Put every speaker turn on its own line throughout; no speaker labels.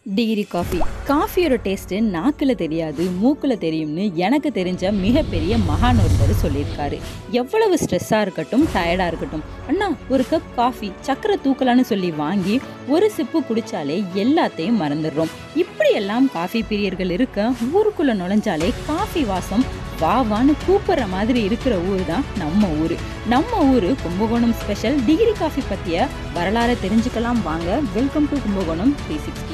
degree coffee காஃபியோட taste நாக்கில் தெரியாது மூக்கில் தெரியும்னு எனக்கு தெரிஞ்ச மிகப்பெரிய மகான் ஒருத்தர் சொல்லியிருக்காரு எவ்வளவு ஸ்ட்ரெஸ்ஸாக இருக்கட்டும் டயர்டாக இருக்கட்டும் அண்ணா ஒரு கப் காஃபி சக்கரை தூக்கலான்னு சொல்லி வாங்கி ஒரு சிப்பு குடித்தாலே எல்லாத்தையும் மறந்துடுறோம் இப்படியெல்லாம் காஃபி பிரியர்கள் இருக்க ஊருக்குள்ளே நுழைஞ்சாலே காஃபி வாசம் வா வான்னு கூப்பிடுற மாதிரி இருக்கிற ஊர் தான் நம்ம ஊர் நம்ம ஊர் கும்பகோணம் ஸ்பெஷல் டிகிரி காஃபி பற்றிய வரலாறை தெரிஞ்சுக்கலாம் வாங்க welcome to Kumbakonam three sixty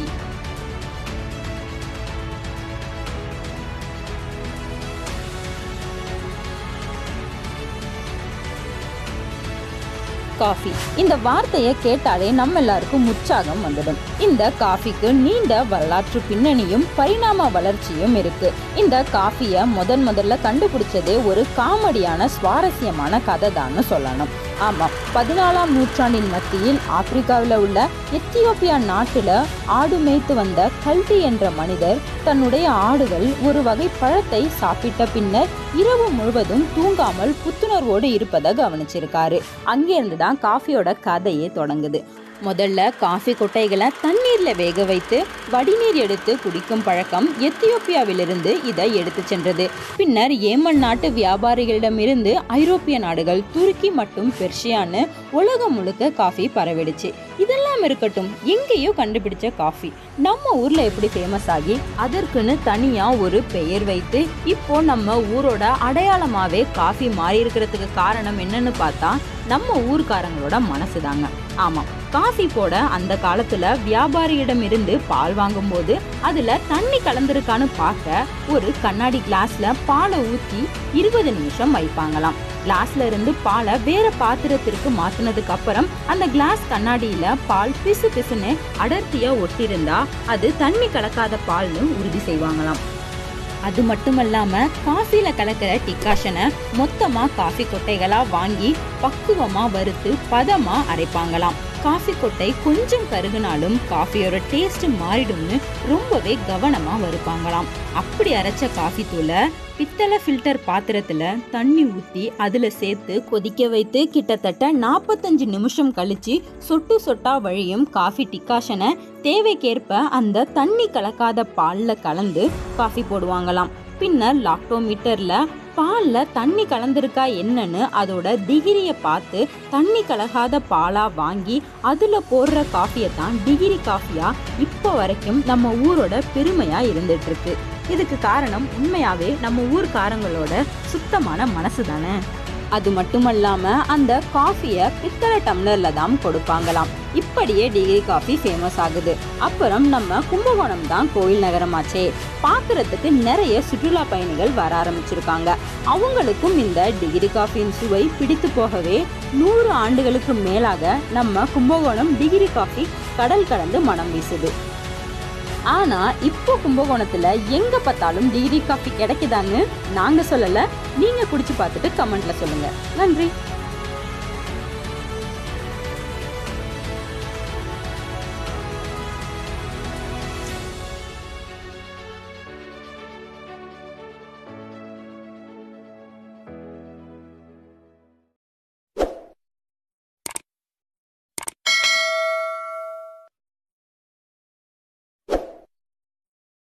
coffee இந்த வார்த்தையை கேட்டாலே நம்ம எல்லாருக்கும் உற்சாகம் வந்துடும் இந்த காஃபிக்கு நீண்ட வரலாற்று பின்னணியும் பரிணாம வளர்ச்சியும் இருக்கு இந்த காஃபியை முதன் முதல்ல கண்டுபிடிச்சதே ஒரு காமெடியான சுவாரஸ்யமான கதை தான்னு சொல்லணும் ஆமாம் பதினாலாம் நூற்றாண்டின் மத்தியில் ஆப்பிரிக்காவில் உள்ள எத்தியோப்பியா நாட்டில் ஆடு மேய்த்து வந்த கல்டி என்ற மனிதர் தன்னுடைய ஆடுகள் ஒரு வகை பழத்தை சாப்பிட்ட பின்னர் இரவு முழுவதும் தூங்காமல் புத்துணர்வோடு இருப்பதை கவனிச்சிருக்காரு அங்கேருந்து தான் காஃபியோட கதையே தொடங்குது முதல்ல காஃபி கொட்டைகளை தண்ணீரில் வேக வைத்து வடிநீர் எடுத்து குடிக்கும் பழக்கம் எத்தியோப்பியாவிலிருந்து இதை எடுத்து சென்றது பின்னர் ஏமன் நாட்டு வியாபாரிகளிடமிருந்து ஐரோப்பிய நாடுகள் துருக்கி மற்றும் பெர்ஷியான்னு உலகம் முழுக்க காஃபி பரவிடுச்சு இதெல்லாம் இருக்கட்டும் எங்கேயோ கண்டுபிடிச்ச காஃபி நம்ம ஊர்ல எப்படி ஃபேமஸ் ஆகி அதற்குன்னு தனியா ஒரு பெயர் வைத்து இப்போ நம்ம ஊரோட அடையாளமாவே காஃபி மாறி இருக்கிறதுக்கு காரணம் என்னன்னு பார்த்தா நம்ம ஊர்க்காரங்களோட மனசு தாங்க ஆமாம் காஃபி போட அந்த காலத்துல வியாபாரியிடம் இருந்து பால் வாங்கும்போது அதுல தண்ணி கலந்திருக்கான்னு பார்க்க ஒரு கண்ணாடி கிளாஸ்ல பாலை ஊத்தி இருபது நிமிஷம் வைப்பாங்களாம் கிளாஸ்ல இருந்து பாலை வேற பாத்திரத்திற்கு மாத்தினதுக்கு அப்புறம் அந்த கிளாஸ் கண்ணாடியில பால் பிசு பிசுன்னு அடர்த்தியா ஒட்டியிருந்தா அது தண்ணி கலக்காத பால்னு உறுதி செய்வாங்களாம் அது மட்டுமல்லாம காஃபில கலக்கிற டிகாஷனை மொத்தமா காஃபி கொட்டைகளா வாங்கி பக்குவமா வறுத்து பதமா அரைப்பாங்களாம் காஃபி கொட்டை கொஞ்சம் கருகுனாலும் காஃபியோட டேஸ்ட் மாறிடும்னு ரொம்பவே கவனமா வறுப்பாங்களாம் அப்படி அரைச்ச காஃபி தூளை பித்தளை ஃபில்டர் பாத்திரத்துல தண்ணி ஊத்தி அதுல சேர்த்து கொதிக்க வைத்து கிட்டத்தட்ட நாற்பத்தஞ்சு நிமிஷம் கழிச்சு சொட்டு சொட்டா வழியும் காஃபி டிகாஷனை தேவைக்கேற்ப அந்த தண்ணி கலக்காத பால்ல கலந்து காஃபி போடுவாங்களாம் பின்னர் லாக்டோமீட்டர்ல பால்ல தண்ணி கலந்திருக்கா என்னன்னு அதோட டிகிரியை பார்த்து தண்ணி கலகாத பாலா வாங்கி அதுல போடுற காஃபியை தான் டிகிரி காஃபியா இப்போ வரைக்கும் நம்ம ஊரோட பெருமையா இருந்துட்டு இருக்கு இதுக்கு காரணம் உண்மையாவே நம்ம ஊர்க்காரங்களோட சுத்தமான மனசு தானே அது மட்டுமல்லாம அந்த காஃபியை பித்தளை டம்ளர்ல தான் கொடுப்பாங்களாம் இப்படியே டிகிரி காஃபி ஃபேமஸ் ஆகுது அப்புறம் நம்ம கும்பகோணம் தான் கோயில் நகரமாச்சே பார்க்கறதுக்கு நிறைய சுற்றுலா பயணிகள் வர ஆரம்பிச்சிருக்காங்க அவங்களுக்கும் இந்த டிகிரி காஃபியின் சுவை பிடித்து போகவே நூறு ஆண்டுகளுக்கு மேலாக நம்ம கும்பகோணம் டிகிரி காஃபி கடல் கடந்து மனம் வீசுது ஆனா இப்போ கும்பகோணத்துல எங்க பார்த்தாலும் டிகிரி காஃபி கிடைக்குதான்னு நாங்க சொல்லல நீங்க குடிச்சு பார்த்துட்டு கமெண்ட்ல சொல்லுங்க நன்றி